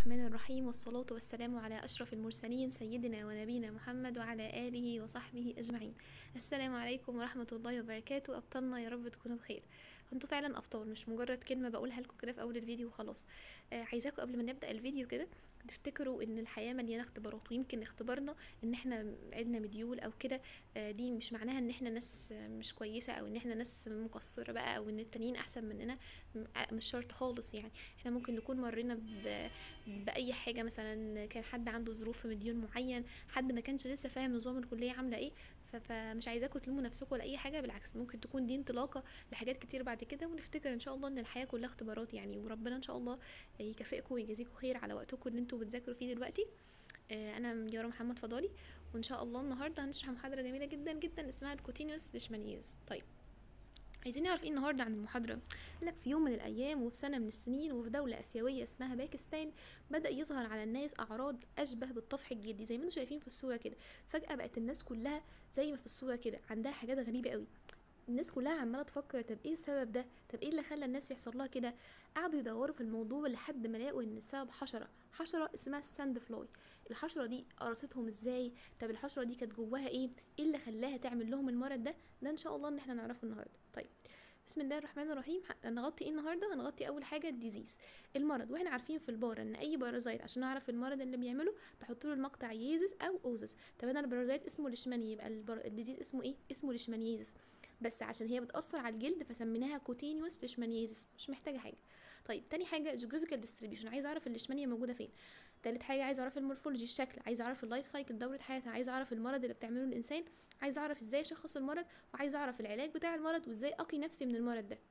الرحمن الرحيم والصلاة والسلام على أشرف المرسلين سيدنا ونبينا محمد وعلى آله وصحبه أجمعين السلام عليكم ورحمة الله وبركاته أبطالنا يا رب تكونوا بخير انتوا فعلا أبطال مش مجرد كلمة بقولها لكم كده في أول الفيديو وخلاص آه عايزاكم قبل ما نبدأ الفيديو كده تفتكروا ان الحياة مليانة اختبارات ويمكن اختبارنا ان احنا عدنا مديول او كده آه دي مش معناها ان احنا ناس مش كويسة او ان احنا ناس مقصرة بقى او ان التانيين احسن مننا م- مش شرط خالص يعني احنا ممكن نكون مرينا ب... باي حاجه مثلا كان حد عنده ظروف في مديون معين حد ما كانش لسه فاهم نظام الكليه عامله ايه ف... فمش عايزاكم تلوموا نفسكم ولا اي حاجه بالعكس ممكن تكون دي انطلاقه لحاجات كتير بعد كده ونفتكر ان شاء الله ان الحياه كلها اختبارات يعني وربنا ان شاء الله يكافئكم ويجازيكم خير على وقتكم اللي انتوا بتذاكروا فيه دلوقتي آه، انا يارا محمد فضالي وان شاء الله النهارده هنشرح محاضره جميله جدا جدا اسمها الكوتينيوس ليشمانيز طيب عايزين نعرف ايه النهارده عن المحاضره لك في يوم من الايام وفي سنه من السنين وفي دوله اسيويه اسمها باكستان بدا يظهر على الناس اعراض اشبه بالطفح الجلدي زي ما انتم شايفين في الصوره كده فجاه بقت الناس كلها زي ما في الصوره كده عندها حاجات غريبه قوي الناس كلها عماله تفكر طب ايه السبب ده طب ايه اللي خلى الناس يحصل لها كده قعدوا يدوروا في الموضوع لحد ما لقوا ان السبب حشره حشره اسمها الساند فلاي الحشره دي قرصتهم ازاي طب الحشره دي كانت جواها ايه ايه اللي خلاها تعمل لهم المرض ده ده ان شاء الله ان احنا نعرفه النهارده طيب بسم الله الرحمن الرحيم هنغطي ايه النهارده هنغطي اول حاجه الديزيز المرض واحنا عارفين في البار ان اي بارازايت عشان نعرف المرض اللي بيعمله بحط له المقطع ييزس او اوزس طب انا البارازايت اسمه ليشماني يبقى البر... الديزيز اسمه ايه اسمه ليشمانيزس بس عشان هي بتأثر على الجلد فسميناها كوتينيوس ليشمانيزس مش محتاجة حاجة طيب تاني حاجة جيوغرافيكال ديستريبيوشن عايز اعرف الليشمانيا موجودة فين تالت حاجة عايز اعرف المورفولوجي الشكل عايز اعرف اللايف سايكل دورة حياتها عايز اعرف المرض اللي بتعمله الانسان عايز اعرف ازاي اشخص المرض وعايز اعرف العلاج بتاع المرض وازاي اقي نفسي من المرض ده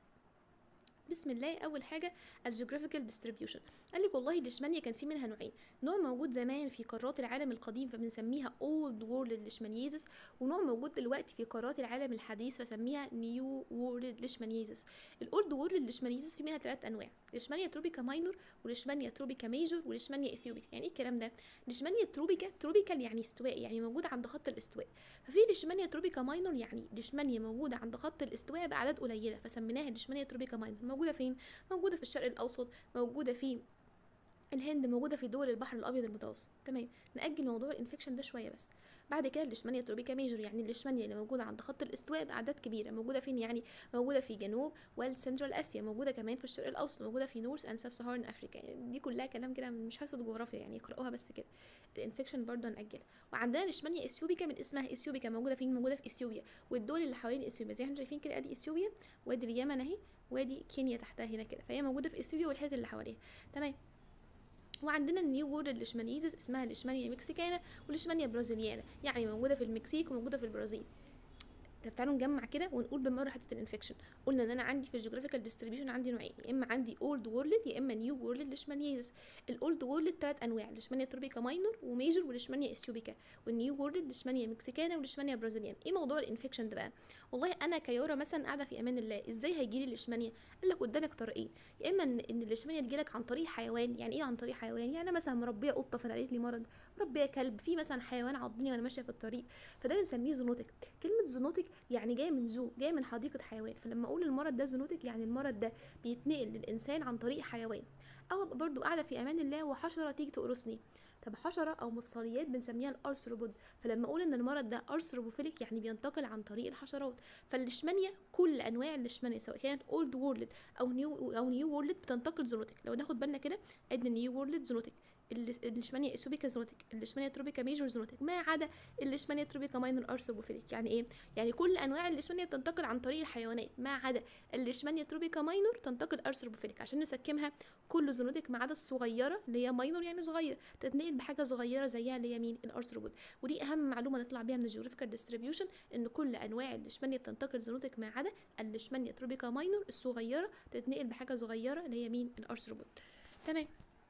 بسم الله اول حاجه الجيوغرافيكال ديستريبيوشن قال لك والله الليشمانيا كان في منها نوعين نوع موجود زمان في قارات العالم القديم فبنسميها اولد وورلد ليشمانيزس ونوع موجود دلوقتي في قارات العالم الحديث فسميها نيو وورلد ليشمانيزس الاولد وورلد ليشمانيزس في منها ثلاث انواع ليشمانيا تروبيكا ماينور وليشمانيا تروبيكا ميجور وليشمانيا اثيوبيكا يعني ايه الكلام ده ليشمانيا تروبيكا تروبيكال يعني استواء يعني موجود عند خط الاستواء ففي ليشمانيا تروبيكا ماينور يعني ليشمانيا موجوده عند خط الاستواء باعداد قليله فسميناها ليشمانيا تروبيكا ماينور موجوده فين موجوده في الشرق الاوسط موجوده في الهند موجوده في دول البحر الابيض المتوسط تمام ناجل موضوع الانفكشن ده شويه بس بعد كده الليشمانيا تروبيكا ميجور يعني الليشمانيا اللي موجوده عند خط الاستواء باعداد كبيره موجوده فين يعني موجوده في جنوب والسنترال اسيا موجوده كمان في الشرق الاوسط موجوده في نورث اند سب سهارن افريكا يعني دي كلها كلام كده مش حصه جغرافيا يعني اقراوها بس كده الانفكشن برضه هنأجلها وعندنا ليشمانيا اثيوبيكا من اسمها اثيوبيكا موجوده فين موجوده في اثيوبيا والدول اللي حوالين اثيوبيا زي ما احنا شايفين كده ادي اثيوبيا وادي اليمن اهي وادي كينيا تحتها هنا كده فهي موجوده في اثيوبيا والحتت اللي حواليها تمام وعندنا النيو وورلد ليشمانيزس اسمها ليشمانيا مكسيكانا وليشمانيا برازيليانا يعني موجوده في المكسيك وموجوده في البرازيل طب تعالوا نجمع كده ونقول بالمره حته الانفكشن قلنا ان انا عندي في الجيوغرافيكال ديستريبيوشن عندي نوعين يا اما عندي اولد وورلد يا اما نيو وورلد ليشمانيزس الاولد وورلد ثلاث انواع ليشمانيا تروبيكا ماينور وميجور وليشمانيا اثيوبيكا والنيو وورلد ليشمانيا مكسيكانا وليشمانيا برازيليان ايه موضوع الانفكشن ده بقى والله انا كيورا مثلا قاعده في امان الله ازاي هيجي لي الليشمانيا قال لك قدامك طريقين يا اما ان ان الليشمانيا تجي لك عن طريق حيوان يعني ايه عن طريق حيوان يعني أنا مثلا مربيه قطه فنقلت لي مرض مربيه كلب في مثلا حيوان عضني وانا ماشيه في الطريق فده بنسميه زونوتيك كلمه زونوتيك يعني جايه من زو جايه من حديقه حيوان فلما اقول المرض ده زونوتيك يعني المرض ده بيتنقل للانسان عن طريق حيوان او ابقى برضو قاعده في امان الله وحشره تيجي تقرصني طب حشره او مفصليات بنسميها الارثروبود فلما اقول ان المرض ده ارثروبوفيليك يعني بينتقل عن طريق الحشرات فالليشمانيا كل انواع الليشمانيا سواء كانت اولد وورلد او نيو او نيو وورلد بتنتقل زونوتيك لو ناخد بالنا كده ادي نيو وورلد زونوتيك الليشمانيا اسوبيكا زونوتيك الليشمانيا تروبيكا ميجور زونوتيك ما عدا الليشمانيا تروبيكا ماينور ارثروبوفيليك يعني ايه يعني كل انواع الليشمانيا بتنتقل عن طريق الحيوانات ما عدا الليشمانيا تروبيكا ماينور تنتقل ارثروبوفيليك عشان نسكمها كل زونوتيك ما عدا الصغيره اللي هي ماينور يعني صغير تتنقل بحاجه صغيره زيها اللي هي مين الارثروبود ودي اهم معلومه نطلع بيها من الجيوغرافيكال ديستريبيوشن ان كل انواع الليشمانيا بتنتقل زونوتيك ما عدا الليشمانيا تروبيكا ماينور الصغيره تتنقل بحاجه صغيره اللي هي مين الارثروبود تمام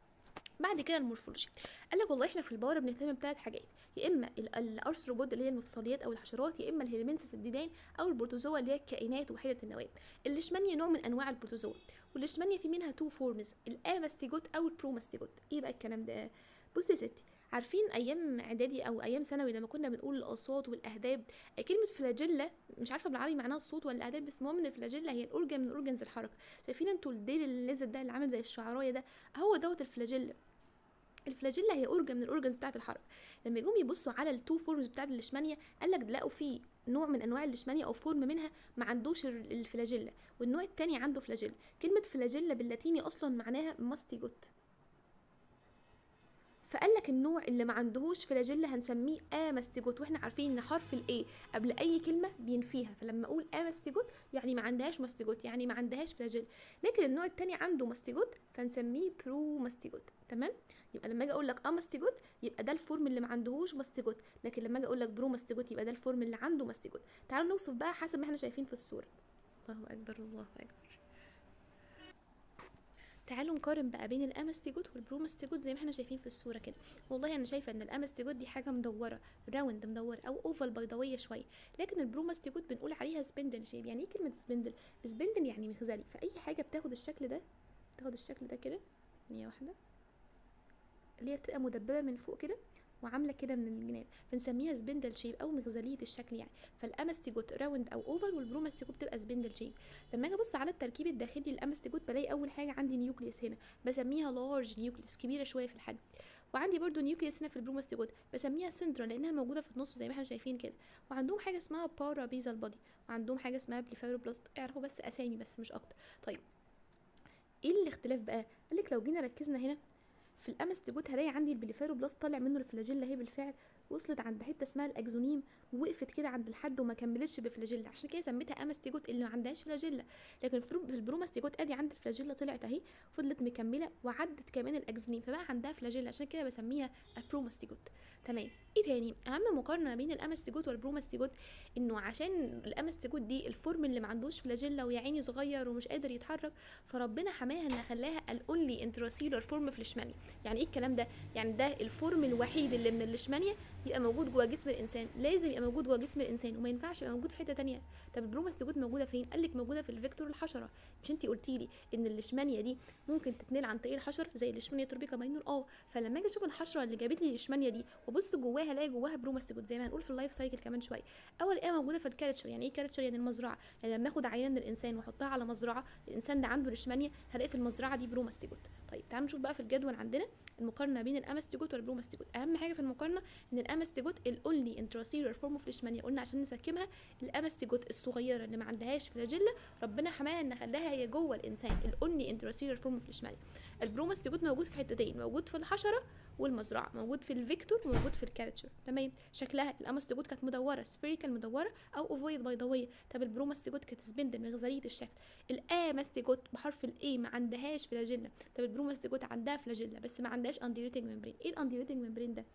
بعد كده المورفولوجي قال لك والله احنا في البقره بنهتم بثلاث حاجات يا اما ال- الارثروبود اللي هي المفصليات او الحشرات يا اما الهيلمنسس الديدان او البروتوزوا اللي هي الكائنات وحيده النواه الليشمانيا نوع من انواع البروتوزوا والليشمانيا في منها تو فورمز الاماستيجوت او البروماستيجوت ايه بقى الكلام ده بصي يا ستي عارفين ايام اعدادي او ايام ثانوي لما كنا بنقول الاصوات والاهداب كلمه فلاجيلا مش عارفه بالعربي معناها الصوت ولا الاهداب بس المهم ان الفلاجيلا هي الاورجن من اورجنز الحركه شايفين انتوا الديل اللي نازل ده اللي عامل زي الشعرايه ده هو دوت الفلاجيلا الفلاجيلا هي اورجن من الاورجنز بتاعه الحركه لما يجوا يبصوا على التو فورمز بتاعه الليشمانيا قال لك لقوا في نوع من انواع الليشمانيا او فورم منها ما عندوش ال- الفلاجيلا والنوع التاني عنده فلاجيلا كلمه فلاجيلا باللاتيني اصلا معناها ماستيجوت فقال لك النوع اللي ما عندهوش فلاجيلا هنسميه اماستيجوت واحنا عارفين ان حرف الاي قبل اي كلمه بينفيها فلما اقول اماستيجوت يعني ما عندهاش ماستيجوت يعني ما عندهاش فلاجيلا لكن النوع التاني عنده ماستيجوت فنسميه برو ماستيجوت تمام يبقى لما اجي اقول لك اماستيجوت يبقى ده الفورم اللي ما عندهوش ماستيجوت لكن لما اجي اقول لك برو ماستيجوت يبقى ده الفورم اللي عنده ماستيجوت تعالوا نوصف بقى حسب ما احنا شايفين في الصوره الله اكبر الله اكبر تعالوا نقارن بقى بين الاماستيجوت والبروماستيجوت زي ما احنا شايفين في الصوره كده والله انا شايفه ان الاماستيجوت دي حاجه مدوره راوند مدوره او اوفال بيضاويه شويه لكن البروماستيجوت بنقول عليها سبندل شيب يعني ايه كلمه سبندل سبندل يعني مخزلي فاي حاجه بتاخد الشكل ده تاخد الشكل ده كده ثانيه واحده اللي هي بتبقى مدببه من فوق كده وعامله كده من الجناب بنسميها سبندل شيب او مغزليه الشكل يعني فالاماستيجوت راوند او اوفال والبروماستيجوت بتبقى سبندل شيب لما اجي ابص على التركيب الداخلي للاماستيجوت بلاقي اول حاجه عندي نيوكليوس هنا بسميها لارج نيوكليوس كبيره شويه في الحجم وعندي برضو نيوكليوس هنا في البروماستيجوت بسميها سنترال لانها موجوده في النص زي ما احنا شايفين كده وعندهم حاجه اسمها بارا بيزال بادي وعندهم حاجه اسمها بليفاروبلاست اعرفوا بس اسامي بس مش اكتر طيب ايه الاختلاف بقى قالك لو جينا ركزنا هنا في الامستجوت هلاقي عندي البليفاروبلاست طالع منه الفلاجيلا هي بالفعل وصلت عند حته اسمها الاكزونيم ووقفت كده عند الحد وما كملتش بفلاجيلا عشان كده سميتها امستجوت اللي ما عندهاش فلاجيلا لكن في البرو- في البروماستيجوت ادي عند الفلاجيلا طلعت اهي فضلت مكمله وعدت كمان الاكزونيم فبقى عندها فلاجيلا عشان كده بسميها البروماستيجوت تمام ايه تاني اهم مقارنه ما بين الامستجوت والبروماستيجوت انه عشان الامستجوت دي الفورم اللي ما عندوش فلاجيلا ويا عيني صغير ومش قادر يتحرك فربنا حماها ان خلاها الاونلي انتراسيلر فورم في الاشمانيا يعني ايه الكلام ده يعني ده الفورم الوحيد اللي من الاشمانيا يبقى موجود جوه جسم الانسان لازم يبقى موجود جوه جسم الانسان وما ينفعش يبقى موجود في حته تانية طب البروماستيجوت موجوده فين قال لك موجوده في الفيكتور الحشره مش انت قلتي لي ان الاشمانيا دي ممكن تتنقل عن طريق الحشر زي الاشمانيا توربيكا ماينور اه فلما اجي اشوف الحشره اللي جابت لي الاشمانيا دي وابص جواها الاقي جواها بروماستيجوت زي ما هنقول في اللايف سايكل كمان شويه اول ايه موجوده في الكالتشر يعني ايه كالتشر يعني المزرعه يعني لما اخد عينه من الانسان واحطها على مزرعه الانسان ده عنده الاشمانيا هلاقي في المزرعه دي بروماستيجوت طيب تعالوا نشوف بقى في الجدول عندنا المقارنه بين الامستيجوت والبروماستيجوت اهم حاجه في المقارنه ان الامستيجوت الاونلي انتراسيلر فورم اوف الاشمانيا قلنا عشان نسكمها الامستيجوت الصغيره اللي ما عندهاش فلاجيلا ربنا حماها ان خلاها هي جوه الانسان الاونلي انتراسيلر فورم اوف الاشمانيا البروماستيجوت موجود في حتتين موجود في الحشره والمزرعه موجود في الفيكتور وموجود في الكارتشر تمام شكلها الامستيجوت كانت مدوره سفيريكال مدوره او اوفويد بيضاويه طب البروماستيجوت كانت سبندل مغزليه الشكل الامستيجوت بحرف الاي ما عندهاش فلاجيلا طب البروماستيجوت عندها فلاجيلا بس ما عندهاش انديوتنج ممبرين ايه الانديوتنج ممبرين ده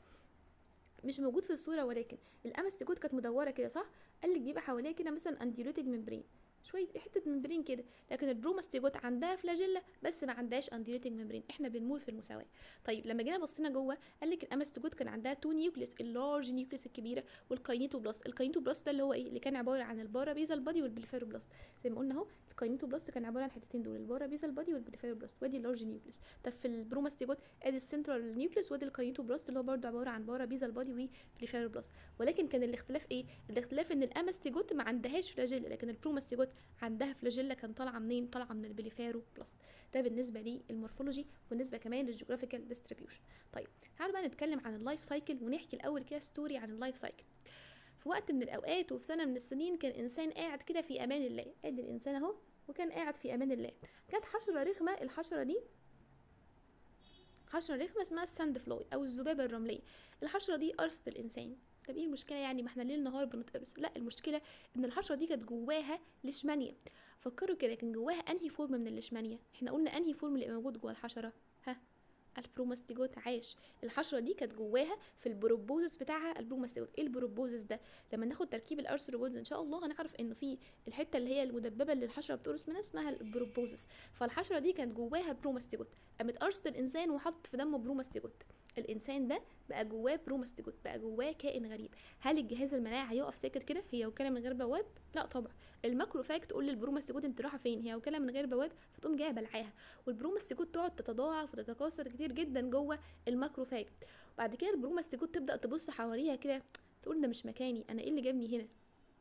مش موجود في الصوره ولكن الامستيجوت كانت مدوره كده صح قال لك بيبقى حواليها كده مثلا انديوتنج ممبرين شويه حته ممبرين كده لكن البروماستيجوت عندها فلاجيلا بس ما عندهاش انديوتنج ممبرين احنا بنموت في المساواه طيب لما جينا بصينا جوه قال لك الامستيجوت كان عندها تو نيوكليس اللارج نيوكليس الكبيره والكاينيتوبلاست الكاينيتوبلاست ده اللي هو ايه اللي كان عباره عن البارا بيزال بادي والبليفيروبلاست زي ما قلنا اهو الكاينيتوبلاست كان عباره عن الحتتين دول البارا بيزال بادي والبليفيروبلاست وادي اللارج نيوكليس طب في البروماستيجوت ادي السنترال نيوكليس وادي الكاينيتوبلاست اللي هو برضه عباره عن بارا بيزال بادي وبليفيروبلاست ولكن كان الاختلاف ايه الاختلاف ان الامستيجوت ما عندهاش فلاجيلا لكن البروماستيجوت عندها فلاجيلا كان طالعه منين طالعه من البليفيروبلاست ده بالنسبه للمورفولوجي وبالنسبه كمان للجيوغرافيكال ديستريبيوشن طيب تعالوا بقى نتكلم عن اللايف سايكل ونحكي الاول كده ستوري عن اللايف سايكل في وقت من الاوقات وفي سنه من السنين كان انسان قاعد كده في امان الله ادي الانسان اهو وكان قاعد في امان الله كانت حشره رخمه الحشره دي حشره رخمه اسمها الساند فلوي او الذبابه الرمليه الحشره دي قرصت الانسان طب ايه المشكله يعني ما احنا ليل نهار بنتقرص لا المشكله ان الحشره دي كانت جواها ليشمانيا فكروا كده كان جواها انهي فورم من الليشمانيا احنا قلنا انهي فورم اللي موجود جوه الحشره ها البروماستيجوت عاش الحشره دي كانت جواها في البروبوزس بتاعها البروماستيجوت ايه البروبوزس ده لما ناخد تركيب الارثروبودز ان شاء الله هنعرف انه في الحته اللي هي المدببه اللي الحشره بتقرص منها اسمها البروبوزس فالحشره دي كانت جواها بروماستيجوت قامت قرصت الانسان وحط في دمه بروماستيجوت الانسان ده بقى جواه بروماستيجوت بقى جواه كائن غريب هل الجهاز المناعي هيقف ساكت كده هي وكاله من غير بواب لا طبعا الماكروفاج تقول للبروماستيجوت انت رايحه فين هي وكاله من غير بواب فتقوم جايه بلعاها والبروماستيجوت تقعد تتضاعف وتتكاثر كتير جدا جوه الماكروفاج بعد كده البروماستيجوت تبدا تبص حواليها كده تقول ده مش مكاني انا ايه اللي جابني هنا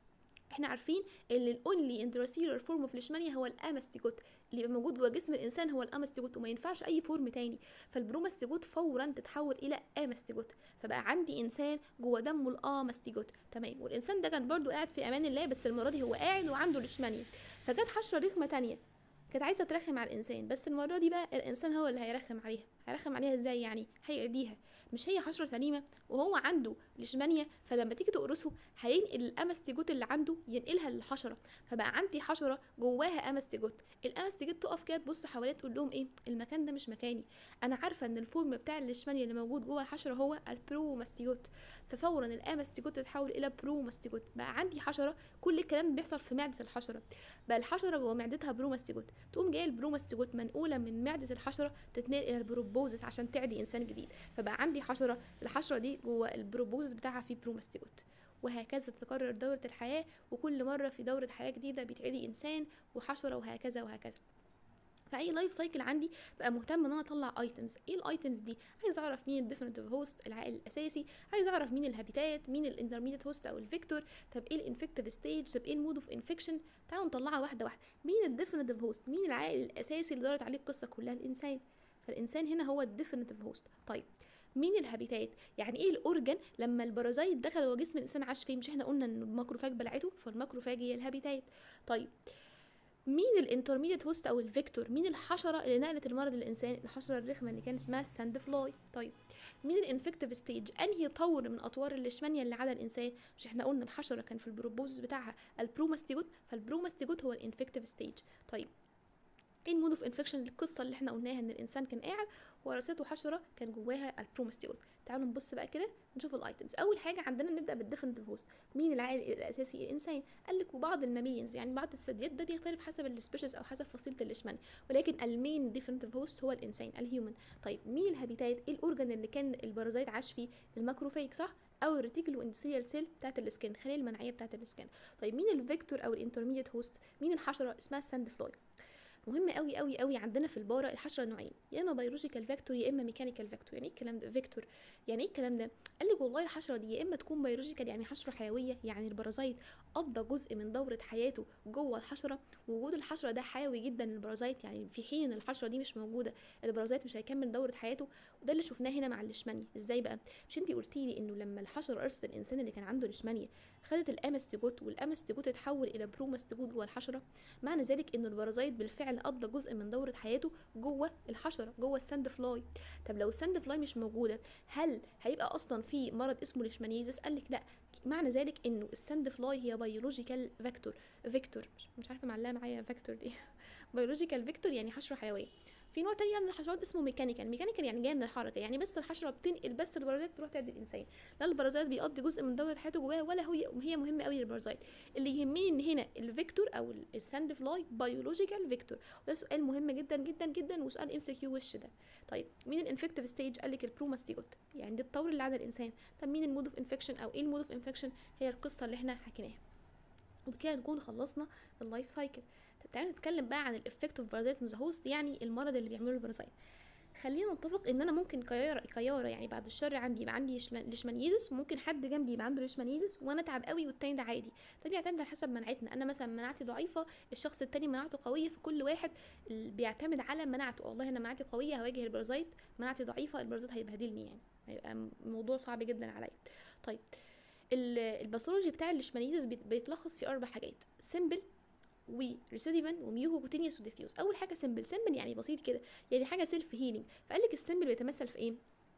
احنا عارفين ان الاونلي انتراسيلر فورم اوف ليشمانيا هو الامستيجوت اللي يبقى موجود جوه جسم الانسان هو الامستيجوت وما ينفعش اي فورم تاني فالبروماستيجوت فورا تتحول الى امستيجوت فبقى عندي انسان جوه دمه الامستيجوت تمام والانسان ده كان برضو قاعد في امان الله بس المره دي هو قاعد وعنده ليشمانيا فجت حشره رخمه تانية كانت عايزه ترخم على الانسان بس المره دي بقى الانسان هو اللي هيرخم عليها هيرخم عليها ازاي يعني هيعديها مش هي حشره سليمه وهو عنده ليشمانيا فلما تيجي تقرصه هينقل الامستيجوت اللي عنده ينقلها للحشره فبقى عندي حشره جواها امستيجوت الامستيجوت تقف كده تبص حواليها تقول لهم ايه المكان ده مش مكاني انا عارفه ان الفورم بتاع الليشمانيا اللي موجود جوه الحشره هو البروماستيجوت ففورا الامستيجوت تتحول الى بروماستيجوت بقى عندي حشره كل الكلام بيحصل في معده الحشره بقى الحشره جوه معدتها بروماستيجوت تقوم جايه البروماستيجوت منقوله من معده الحشره تتنقل الى البروبوزس عشان تعدي انسان جديد فبقى عندي حشره الحشره دي جوه البروبوزس بتاعها فيه بروماستيجوت وهكذا تتكرر دورة الحياة وكل مرة في دورة حياة جديدة بيتعدي إنسان وحشرة وهكذا وهكذا فاي لايف سايكل عندي بقى مهتم ان انا اطلع ايتمز ايه الايتمز دي عايز اعرف مين الديفينيتيف هوست العائل الاساسي عايز اعرف مين الهابيتات مين الانترميديت هوست او الفيكتور طب ايه الانفكتيف ستيج طب ايه المود اوف انفكشن تعالوا نطلعها واحده واحده مين الديفينيتيف هوست مين العائل الاساسي اللي دارت عليه القصه كلها الانسان فالانسان هنا هو الديفينيتيف هوست طيب مين الهابيتات يعني ايه الاورجن لما البرازيت دخل جوه جسم الانسان عاش فيه مش احنا قلنا ان الماكروفاج بلعته فالماكروفاج هي الهابيتات طيب مين الانترميديت هوست او الفيكتور مين الحشره اللي نقلت المرض للانسان الحشره الرخمه اللي كان اسمها الساند فلاي طيب مين الانفكتيف ستيج انهي طور من اطوار الليشمانيا اللي على الانسان مش احنا قلنا الحشره كان في البروبوزس بتاعها البروماستيجوت فالبروماستيجوت هو الانفكتيف ستيج طيب ايه المود اوف انفكشن القصه اللي احنا قلناها ان الانسان كان قاعد ورثته حشره كان جواها البروماستيول تعالوا نبص بقى كده نشوف الايتمز اول حاجه عندنا نبدا بالديفينيتيف هوست مين العائل الاساسي الانسان قال لك وبعض الماميليانز يعني بعض الثدييات ده بيختلف حسب السبيشيز او حسب فصيله الليشمان ولكن المين ديفينيتيف هوست هو الانسان الهيومن طيب مين الهابيتات ايه الاورجن اللي كان البارازيت عاش فيه الماكروفاج صح او الريتيكولو اندوثيليال سيل بتاعت السكن الخلايا المناعيه بتاعت السكن طيب مين الفيكتور او الانترميديت هوست مين الحشره اسمها الساند فلاي مهم قوي قوي قوي عندنا في البارة الحشرة نوعين يا اما بيولوجيكال فيكتور يا اما ميكانيكال فيكتور يعني ايه الكلام ده فيكتور يعني ايه الكلام ده قال لك والله الحشرة دي يا اما تكون بيولوجيكال يعني حشرة حيوية يعني البرازيت قضى جزء من دورة حياته جوه الحشرة وجود الحشرة ده حيوي جدا للبرازيت يعني في حين ان الحشرة دي مش موجودة البرازيت مش هيكمل دورة حياته وده اللي شفناه هنا مع الليشمانيا ازاي بقى مش انت قلتي لي انه لما الحشرة قرصت الانسان اللي كان عنده ليشمانيا خدت الامستيجوت والامستيجوت اتحول الى بروماستيجوت جوه الحشره معنى ذلك ان البرازيت بالفعل قضى جزء من دوره حياته جوه الحشره جوه الساند فلاي طب لو الساند فلاي مش موجوده هل هيبقى اصلا في مرض اسمه ليشمانيزس قال لك لا معنى ذلك انه الساند فلاي هي بيولوجيكال فيكتور فيكتور مش, مش عارفه معلقه معايا فيكتور دي بيولوجيكال فيكتور يعني حشره حيويه في نوع تاني من الحشرات اسمه ميكانيكال ميكانيكال يعني جايه من الحركه يعني بس الحشره بتنقل بس البرازيت تروح تعدي الانسان لا البرازيت بيقضي جزء من دوره حياته جواها ولا هي هي مهمه قوي للبرازيت اللي يهمني ان هنا الفيكتور او الساند فلاي بيولوجيكال فيكتور وده سؤال مهم جدا جدا جدا وسؤال ام سي كيو وش ده طيب مين الانفكتيف ستيج قال لك البروماستيجوت يعني دي الطور اللي على الانسان طب مين المود اوف انفكشن او ايه المود اوف انفكشن هي القصه اللي احنا حكيناها وبكده نكون خلصنا اللايف سايكل طب تعالوا نتكلم بقى عن الافكت اوف بارازيت ذا هوست يعني المرض اللي بيعمله البارازيت خلينا نتفق ان انا ممكن كيارة كيارة يعني بعد الشر عندي يبقى عندي ليشمانيزس وممكن حد جنبي يبقى عنده ليشمانيزس وانا اتعب قوي والتاني ده عادي ده بيعتمد على حسب مناعتنا انا مثلا مناعتي ضعيفه الشخص التاني مناعته قويه فكل واحد بيعتمد على مناعته والله انا مناعتي قويه هواجه البارازيت مناعتي ضعيفه البارازيت هيبهدلني يعني هيبقى موضوع صعب جدا عليا طيب الباثولوجي بتاع الليشمانيزس بيتلخص في اربع حاجات سيمبل وريسيديفن وميوكوكوتينيوس وديفيوز اول حاجه سيمبل سيمبل يعني بسيط كده يعني حاجه سيلف هيلينج فقال لك السيمبل بيتمثل في ايه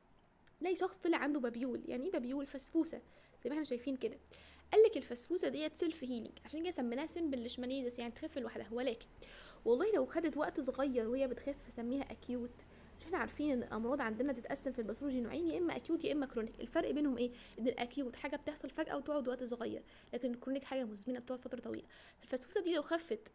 تلاقي شخص طلع عنده بابيول يعني ايه بابيول فسفوسه زي ما احنا شايفين كده قال لك الفسفوسه ديت سيلف هيلينج عشان كده سميناها سيمبل ليشمانيزس يعني تخف لوحدها ولكن والله لو خدت وقت صغير وهي بتخف سميها اكيوت مش احنا عارفين ان الامراض عندنا تتقسم في الباثولوجي نوعين يا اما اكيوت يا اما كرونيك الفرق بينهم ايه ان الاكيوت حاجه بتحصل فجاه وتقعد وقت صغير لكن الكرونيك حاجه مزمنه بتقعد فتره طويله الفسفوسه دي لو خفت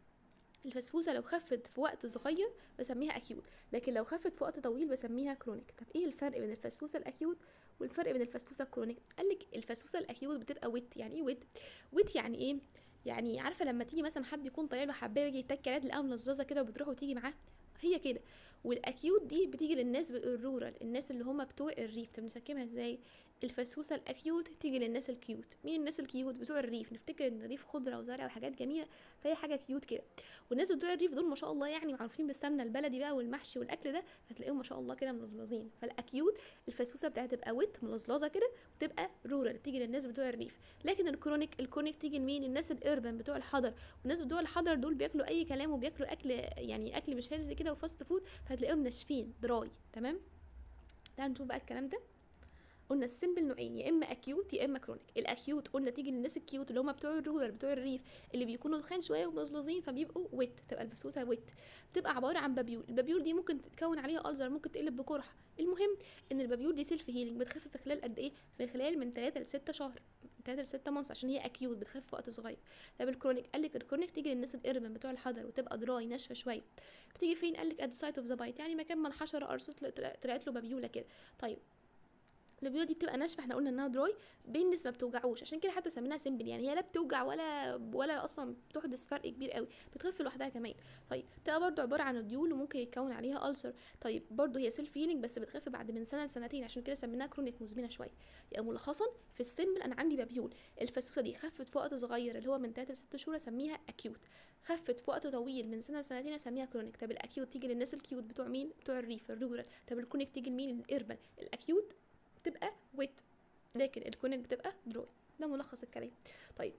الفسفوسه لو خفت في وقت صغير بسميها اكيوت لكن لو خفت في وقت طويل بسميها كرونيك طب ايه الفرق بين الفسفوسه الاكيوت والفرق بين الفسفوسه الكرونيك قال لك الفسفوسه الاكيوت بتبقى ويت يعني ايه ويت ويت يعني ايه يعني عارفه لما تيجي مثلا حد يكون طالع له حبايه ويجي يتك عليها تلاقيها ملززه كده وبتروح وتيجي معاه هي كده والاكيوت دي بتيجي للناس الرورال الناس اللي هم بتوع الريف طب نسكمها ازاي الفسفوسه الاكيوت تيجي للناس الكيوت مين الناس الكيوت بتوع الريف نفتكر ان الريف خضره وزرع وحاجات جميله فهي حاجه كيوت كده والناس بتوع الريف دول ما شاء الله يعني معروفين بالسمنه البلدي بقى والمحشي والاكل ده فتلاقيهم ما شاء الله كده ملظلظين فالاكيوت الفسفوسه بتاعتها تبقى ويت ملظلظه كده وتبقى رورال تيجي للناس بتوع الريف لكن الكرونيك الكرونيك تيجي لمين الناس الاربن بتوع الحضر والناس بتوع الحضر دول بياكلوا اي كلام وبياكلوا اكل يعني اكل مش هيلثي كده وفاست فود فهتلاقيهم ناشفين دراي تمام تعالوا نشوف بقى الكلام ده قلنا السيمبل نوعين يا اما اكيوت يا اما كرونيك الاكيوت قلنا تيجي للناس الكيوت اللي هم بتوع الرورال بتوع الريف اللي بيكونوا تخان شويه وملظلظين فبيبقوا ويت تبقى الفسفوسه ويت بتبقى عباره عن بابيول البابيول دي ممكن تتكون عليها الزر ممكن تقلب بقرحه المهم ان البابيول دي سيلف هيلينج بتخف في خلال قد ايه في خلال من 3 ل 6 شهر 3 ل 6 مانس عشان هي اكيوت بتخف في وقت صغير طب الكرونيك قال لك الكرونيك تيجي للناس الاربن بتوع الحضر وتبقى دراي ناشفه شويه بتيجي فين قال لك ات سايت اوف ذا بايت يعني مكان ما الحشره قرصت طلعت له بابيوله كده طيب البيوت دي بتبقى ناشفه احنا قلنا انها دراي بينس ما بتوجعوش عشان كده حتى سميناها سيمبل يعني هي لا بتوجع ولا ولا اصلا بتحدث فرق كبير قوي بتخف لوحدها كمان طيب بتبقى برضو عباره عن وديول وممكن يتكون عليها ألسر طيب برضو هي سيلف هيلينج بس بتخف بعد من سنه لسنتين عشان كده سميناها كرونيك مزمنه شويه يعني ملخصا في السيمبل انا عندي بابيول الفسفوسه دي خفت في وقت صغير اللي هو من 3 ل 6 شهور اسميها اكيوت خفت في وقت طويل من سنه لسنتين اسميها كرونيك طب الاكيوت تيجي للناس الكيوت بتوع مين بتوع الريف الرورال طب الكرونيك تيجي لمين الاربن الاكيوت بتبقى ويت لكن الكونيك بتبقى دراي ده ملخص الكلام طيب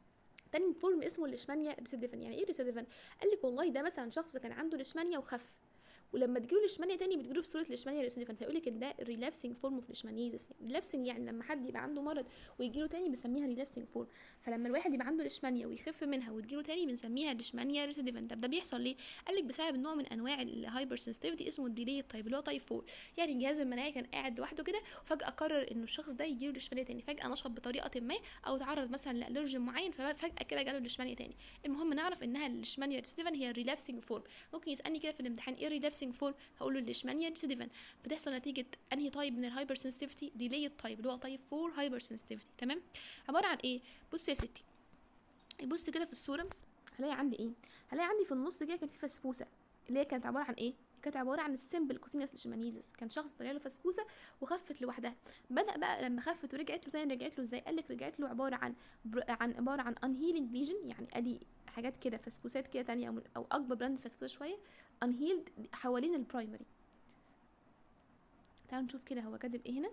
تاني فورم اسمه الليشمانيا ريسيديفن يعني ايه ريسيديفن قال لك والله ده مثلا شخص كان عنده ليشمانيا وخف ولما تجيله ليشمانيا تاني بتجيله في صوره ليشمانيا ريسيديفن فيقول لك ان ده ريلابسنج فورم اوف ليشمانيزس ريلابسنج يعني لما حد يبقى عنده مرض ويجيله تاني بنسميها ريلابسنج فورم فلما الواحد يبقى عنده ليشمانيا ويخف منها وتجيله تاني بنسميها ليشمانيا ريسيديفن طب ده بيحصل ليه قال لك بسبب نوع من انواع الهايبر سنسيتيفيتي اسمه الديلي تايب اللي هو تايب 4 يعني الجهاز المناعي كان قاعد لوحده كده وفجاه قرر انه الشخص ده يجيله ليشمانيا تاني فجاه نشط بطريقه ما او تعرض مثلا لالرجين معين ففجاه كده جاله ليشمانيا تاني المهم نعرف انها الليشمانيا ريسيديفن هي الريلابسنج فورم ممكن يسالني كده في الامتحان ايه ريلابسنج فورم هقول له الليشمانيا ريسيديفن بتحصل نتيجه انهي تايب من الهايبر سنسيتيفيتي ديلي تايب اللي هو تايب 4 هايبر سنسيتيفيتي تمام عباره عن ايه بص يا ستي بص كده في الصوره هلاقي عندي ايه هلاقي عندي في النص كده كان في فسفوسه اللي هي كانت عباره عن ايه كانت عباره عن السيمبل كوتينيوس ليشمانيزس كان شخص طلع له فسفوسه وخفت لوحدها بدا بقى لما خفت ورجعت له تاني رجعت له ازاي قال لك رجعت له عباره عن بر... عن عباره عن انهيلينج ليجن يعني ادي حاجات كده فسفوسات كده تانية او او اكبر براند فسفوسه شويه انهيلد حوالين البرايمري تعالوا نشوف كده هو كاتب ايه هنا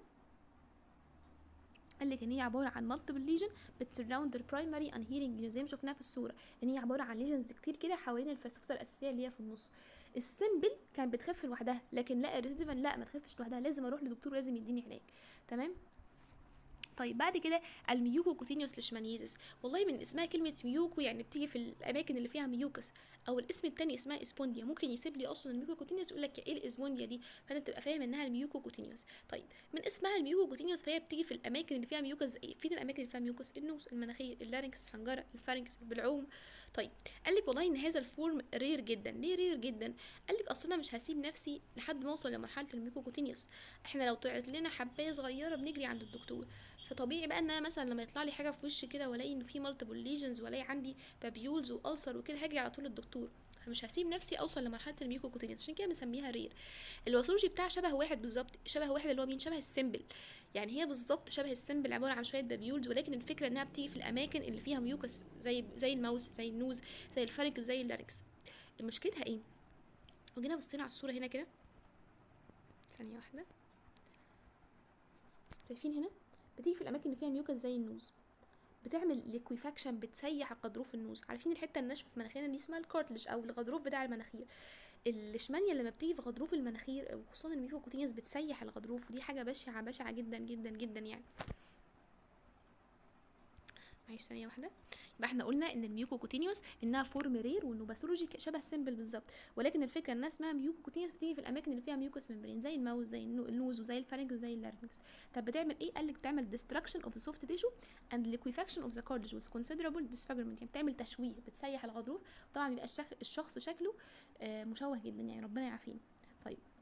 قال لك ان هي عباره عن مالتيبل ليجن بتسراوند البرايمري انهيلينج زي ما شفناها في الصوره ان هي عباره عن ليجنز كتير كده حوالين الفسفوسه الاساسيه اللي هي في النص السمبل كانت بتخف لوحدها لكن لا الريسيديفن لا ما تخفش لوحدها لازم اروح لدكتور لازم يديني علاج تمام طيب بعد كده الميوكو كوتينيوس ليشمانيزس والله من اسمها كلمه ميوكو يعني بتيجي في الاماكن اللي فيها ميوكس او الاسم التاني اسمها اسبونديا ممكن يسيب لي اصلا الميوكو كوتينيوس يقول لك ايه الاسبونديا دي فانت تبقى فاهم انها الميوكو كوتينيوس طيب من اسمها الميوكو كوتينيوس فهي بتيجي في الاماكن اللي فيها ميوكس ايه فين الاماكن اللي فيها ميوكس النوز المناخير اللارنكس الحنجره الفارنكس البلعوم طيب قال لك والله ان هذا الفورم رير جدا ليه رير جدا قال لك اصل انا مش هسيب نفسي لحد ما اوصل لمرحله الميوكو كوتينيوس احنا لو طلعت لنا حبايه صغيره بنجري عند الدكتور فطبيعي بقى ان انا مثلا لما يطلع لي حاجه في وشي كده والاقي ان في مالتيبل ليجنز والاقي عندي بابيولز والسر وكده هاجي على طول للدكتور فمش هسيب نفسي اوصل لمرحله الميوكوكوتينيوس عشان كده بنسميها رير الواسولوجي بتاع شبه واحد بالظبط شبه واحد اللي هو مين شبه السيمبل يعني هي بالظبط شبه السيمبل عباره عن شويه بابيولز ولكن الفكره انها بتيجي في الاماكن اللي فيها ميوكس زي زي الماوس زي النوز زي الفارنكس زي اللاركس مشكلتها ايه وجينا بصينا على الصوره هنا كده ثانيه واحده شايفين هنا بتيجي في الاماكن اللي فيها ميوكس زي النوز بتعمل ليكويفاكشن بتسيح الغضروف النوز عارفين الحته الناشفه في مناخيرنا دي اسمها الكارتلج او الغضروف بتاع المناخير الشمانيا لما بتيجي في غضروف المناخير وخصوصا الميوكوكوتينيوس بتسيح الغضروف ودي حاجه بشعه بشعه جدا جدا جدا يعني معلش ثانيه واحده يبقى احنا قلنا ان الميوكوكوتينيوس انها فورم رير وانه باثولوجي شبه السيمبل بالظبط ولكن الفكره انها اسمها ميوكوكوتينيوس بتيجي في الاماكن اللي فيها ميوكوس ممبرين زي الماوس زي النوز وزي الفارنكس وزي اللارنكس طب بتعمل ايه قال لك بتعمل ديستراكشن اوف ذا سوفت تيشو اند ليكويفاكشن اوف ذا كاردج وذ كونسيدرابل ديسفيجرمنت يعني بتعمل تشويه بتسيح الغضروف طبعا بيبقى الشخص شكله آه مشوه جدا يعني ربنا يعافينا طيب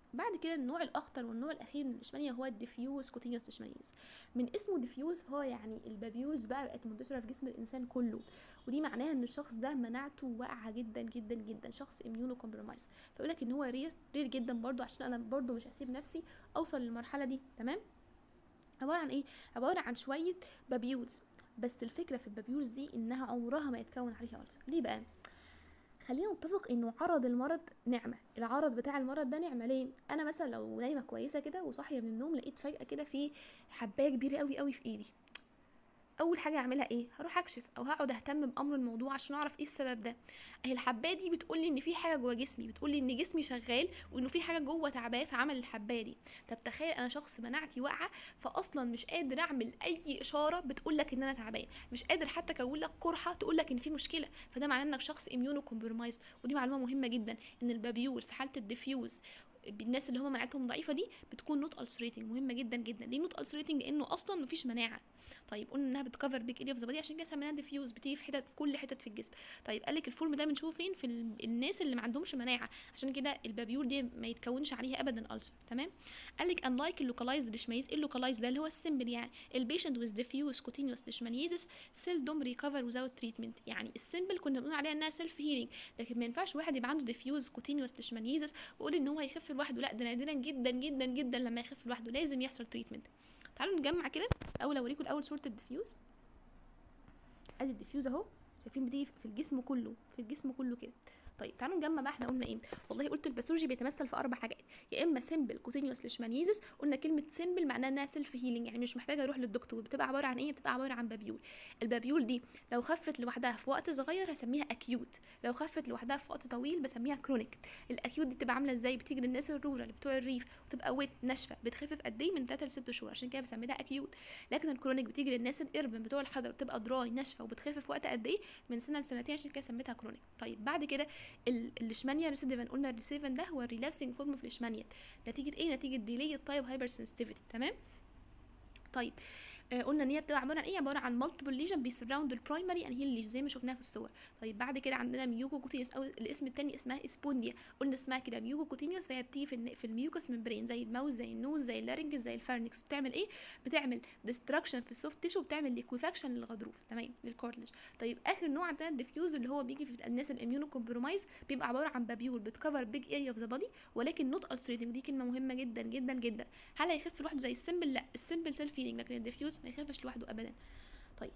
بعد كده النوع الاخطر والنوع الاخير من الاشمانيا هو الديفيوز كوتينيوس ليشمانيز من اسمه ديفيوز هو يعني البابيولز بقى بقت منتشره في جسم الانسان كله ودي معناها ان الشخص ده مناعته واقعه جدا جدا جدا شخص اميونو كومبرومايز فيقول لك ان هو رير رير جدا برضو عشان انا برضو مش هسيب نفسي اوصل للمرحله دي تمام عباره عن ايه عباره عن شويه بابيولز بس الفكره في البابيولز دي انها عمرها ما يتكون عليها ألسر ليه بقى خلينا نتفق انه عرض المرض نعمه العرض بتاع المرض ده نعمه ليه انا مثلا لو نايمه كويسه كده وصاحيه من النوم لقيت فجاه كده في حبايه كبيره قوي قوي في ايدي اول حاجه اعملها ايه هروح اكشف او هقعد اهتم بامر الموضوع عشان اعرف ايه السبب ده اهي الحبايه دي بتقول لي ان في حاجه جوه جسمي بتقول لي ان جسمي شغال وانه في حاجه جوه تعباه فعمل الحبايه دي طب تخيل انا شخص مناعتي واقعه فاصلا مش قادر اعمل اي اشاره بتقول لك ان انا تعبان مش قادر حتى اكون لك قرحه تقول لك ان في مشكله فده معناه انك شخص اميونو كومبرومايز ودي معلومه مهمه جدا ان البابيول في حاله الديفيوز الناس اللي هم مناعتهم ضعيفه دي بتكون نوت السريتنج مهمه جدا جدا ليه نوت السريتنج لانه اصلا مفيش مناعه طيب قلنا انها بتكفر بيج اريا اوف ذا عشان كده سميناها ديفيوز بتيجي في حتت في كل حتت في الجسم طيب قال لك الفورم ده بنشوفه فين في ال- الناس اللي ما عندهمش مناعه عشان كده البابيول دي ما يتكونش عليها ابدا ألسر تمام قال لك unlike اللوكالايزد ليشمانيز اللوكالايزد ده اللي هو السيمبل يعني البيشنت with diffuse cutaneous leishmaniasis seldom recover without treatment يعني السيمبل كنا بنقول عليها انها سيلف هيلينج لكن ما ينفعش واحد يبقى عنده diffuse cutaneous leishmaniasis ويقول ان هو هيخف لوحده لا ده نادرا جدا جدا جدا لما يخف لوحده لازم يحصل تريتمنت تعالوا نجمع كده اول اوريكم الاول صوره الديفيوز ادي الديفيوز اهو شايفين بتيجي في الجسم كله في الجسم كله كده طيب تعالوا نجمع بقى احنا قلنا ايه والله قلت الباثولوجي بيتمثل في اربع حاجات يا اما سيمبل كوتينيوس ليشمانيزس قلنا كلمه سيمبل معناها انها سيلف هيلينج يعني مش محتاجه اروح للدكتور بتبقى عباره عن ايه بتبقى عباره عن بابيول البابيول دي لو خفت لوحدها في وقت صغير هسميها اكيوت لو خفت لوحدها في وقت طويل بسميها كرونيك الاكيوت دي بتبقى عامله ازاي بتيجي للناس الرورال بتوع الريف وتبقى ويت ناشفه بتخف في قد ايه من 3 ل 6 شهور عشان كده بسميها اكيوت لكن الكرونيك بتيجي للناس الاربن بتوع الحضر بتبقى دراي ناشفه وبتخف في وقت قد ايه من سنه لسنتين عشان كده سميتها كرونيك طيب بعد كده ال- الليشمانيا ريسيديفان قلنا الريسيفن ده هو الريلابسنج فورم في الليشمانيا نتيجه ايه نتيجه ديلي التايب هايبر سنسيتيفيتي تمام طيب آه قلنا ان هي بتبقى عباره عن ايه عباره عن مالتيبل ليجن بيسراوند البرايمري انهيل ليجن زي ما شفناها في الصور طيب بعد كده عندنا ميوكو كوتينيوس او الاسم التاني اسمها اسبونديا قلنا اسمها كده ميوكو كوتينيوس فهي بتيجي في, الن- في الميوكس ممبرين زي الماوس زي النوز زي اللارنجز زي الفارنكس بتعمل ايه بتعمل ديستراكشن في السوفت تيشو وبتعمل ليكويفاكشن للغضروف تمام للكورنج طيب اخر نوع عندنا الديفيوز اللي هو بيجي في الناس الاميونو كومبرومايز بيبقى عباره عن بابيول بتكفر بيج اريا اوف ذا بودي ولكن نوت السريتنج دي كلمه مهمه جدا جدا جدا هل هيخف لوحده زي السمبل لا السمبل سيلف هيلينج لكن الديفيوز ما يخفش لوحده ابدا طيب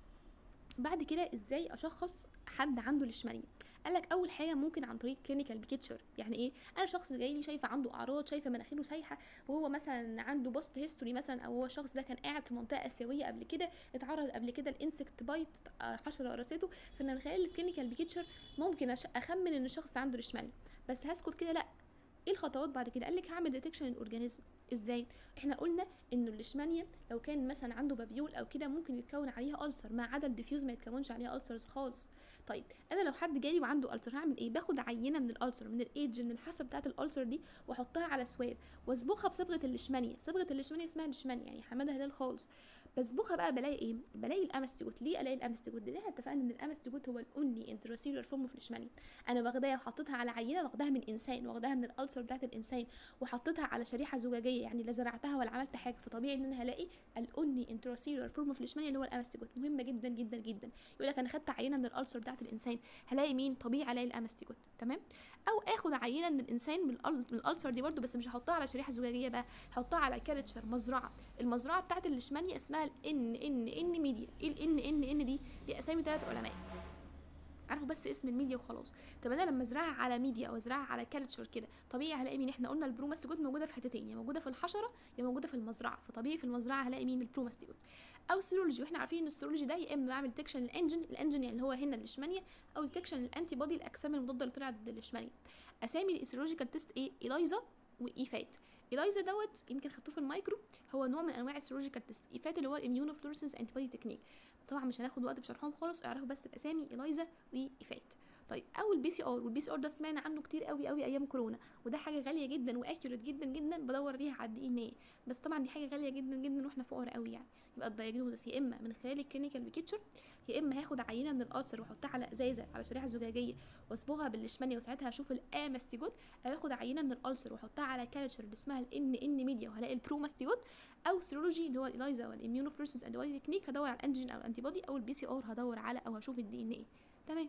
بعد كده ازاي اشخص حد عنده ليشمانيا قال لك اول حاجه ممكن عن طريق كلينيكال بيكتشر يعني ايه انا شخص جاي لي شايفه عنده اعراض شايفه مناخيره سايحه وهو مثلا عنده بوست هيستوري مثلا او هو الشخص ده كان قاعد في منطقه اسيويه قبل كده اتعرض قبل كده الانسكت بايت آه، حشره قرصته فانا من خلال الكلينيكال بيكتشر ممكن أش- اخمن ان الشخص ده عنده ليشمانيا بس هسكت كده لا ايه الخطوات بعد كده قال لك هعمل ديتكشن الاورجانيزم ازاي احنا قلنا انه الليشمانيا لو كان مثلا عنده بابيول او كده ممكن يتكون عليها ألسر ما عدا الديفيوز ما يتكونش عليها ألسرز خالص طيب انا لو حد جالي وعنده ألسر هعمل ايه باخد عينه من الألسر من الايدج من الحافه بتاعه الألسر دي واحطها على سواب واصبغها بصبغه الليشمانيا صبغه الليشمانيا اسمها ليشمانيا يعني حماده هلال خالص بصبغها بقى بلاقي ايه بلاقي الامستيجوت ليه الاقي الامستيجوت لان احنا اتفقنا ان الامستيجوت هو الاونلي انتراسيلولار فورم في الليشمانيا انا واخداها وحطيتها على عينه واخداها من انسان واخداها من الألسر بتاعه الانسان وحطيتها على شريحه زجاجيه يعني لا زرعتها ولا عملت حاجه فطبيعي ان انا هلاقي الاونلي انتراسيلولار فورم اوف ليشمانيا اللي هو الامستيجوت مهمه جدا جدا جدا يقول لك انا خدت عينه من الالسر بتاعه الانسان هلاقي مين طبيعي الاقي الامستيجوت تمام او اخد عينه من الانسان من, الأل... من الالسر دي برده بس مش هحطها على شريحه زجاجيه بقى هحطها على كارتشر مزرعه المزرعه بتاعه الليشمانيا اسمها الان ان ان ميديا ايه الان ان ان دي دي اسامي ثلاث علماء عارفوا بس اسم الميديا وخلاص طب انا لما ازرعها على ميديا او ازرعها على كالتشر كده طبيعي هلاقي مين احنا قلنا البروماستيجوت موجوده في حتتين يا موجوده في الحشره يا موجوده في المزرعه فطبيعي في المزرعه هلاقي مين البروماستيجوت او سيرولوجي واحنا عارفين ان السيرولوجي ده يا اما بعمل ديتكشن الانجن الانجن يعني اللي هو هنا الليشمانيا او ديتكشن الانتي بودي الاجسام المضاده اللي طلعت ضد الليشمانيا اسامي السيرولوجيكال تيست ايه ايلايزا وايفات ايلايزا دوت يمكن خدتوه في المايكرو هو نوع من انواع السيرولوجيكال تيست ايفات اللي هو الاميونو فلورسنس انتي بودي تكنيك طبعا مش هناخد وقت في شرحهم خالص اعرفوا بس الاسامي ايلايزا وايفات طيب او البي سي ار والبي سي ار ده سمعنا عنه كتير قوي قوي ايام كورونا وده حاجه غاليه جدا واكيوريت جدا جدا بدور بيها على الدي ان ايه بس طبعا دي حاجه غاليه جدا جدا واحنا فقراء قوي يعني يبقى الدايجنوزس يا اما من خلال الكلينيكال بيكتشر يا اما هاخد عينه من الالسر واحطها على ازازه على شريحه زجاجيه واصبغها بالليشمانيا وساعتها هشوف الاماستيجوت او اخد عينه من الالسر واحطها على كالتشر اللي اسمها الان ان ميديا وهلاقي البروماستيجوت او سيرولوجي اللي هو الايزا والاميونوفلورسنس انتي تكنيك هدور على الانجين او الانتي بودي او البي سي ار هدور على او هشوف الدي ان ايه تمام